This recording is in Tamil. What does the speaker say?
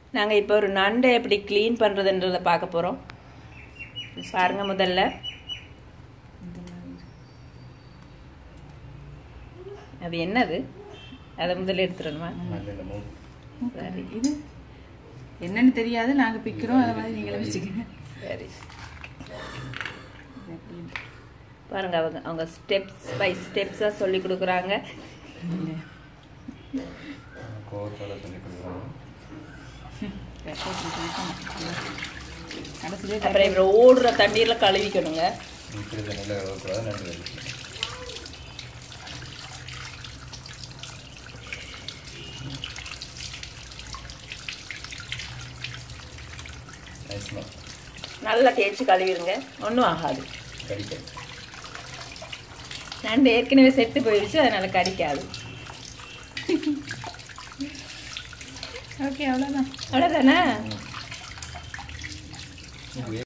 நாங்கள் இப்போ ஒரு நண்டை எப்படி க்ளீன் பண்ணுறதுன்றதை பார்க்க போகிறோம் பாருங்க முதல்ல அது என்னது அதை முதல்ல எடுத்துடணுமா நல்லெண்ணெய் சரி இது என்னன்னு தெரியாது நாங்க பிக்கிறோம் அதை மாதிரி நீங்களே வச்சுக்கோங்க சரி பாருங்க அவங்க அவங்க ஸ்டெப்ஸ் பை ஸ்டெப்ஸாக சொல்லி கொடுக்குறாங்க கோவத்தோட சொல்லி கொடுக்குறாங்க கடைசியிலே அப்புறம் இவரை ஓடுற தண்ணீரில் கழுவிக்கணுங்க நிற்கிற தண்ணியில் கழுவக்கூடாது நண்டு வேலை நைஸ்மா நல்லா தேய்ச்சி கழுவிடுங்க ஒன்றும் ஆகாது கடிக்க நண்டு ஏற்கனவே செத்து போயிடுச்சு அதனால கடிக்காது ஓகே அவ்வளோதான் அவ்வளோதானே ம்.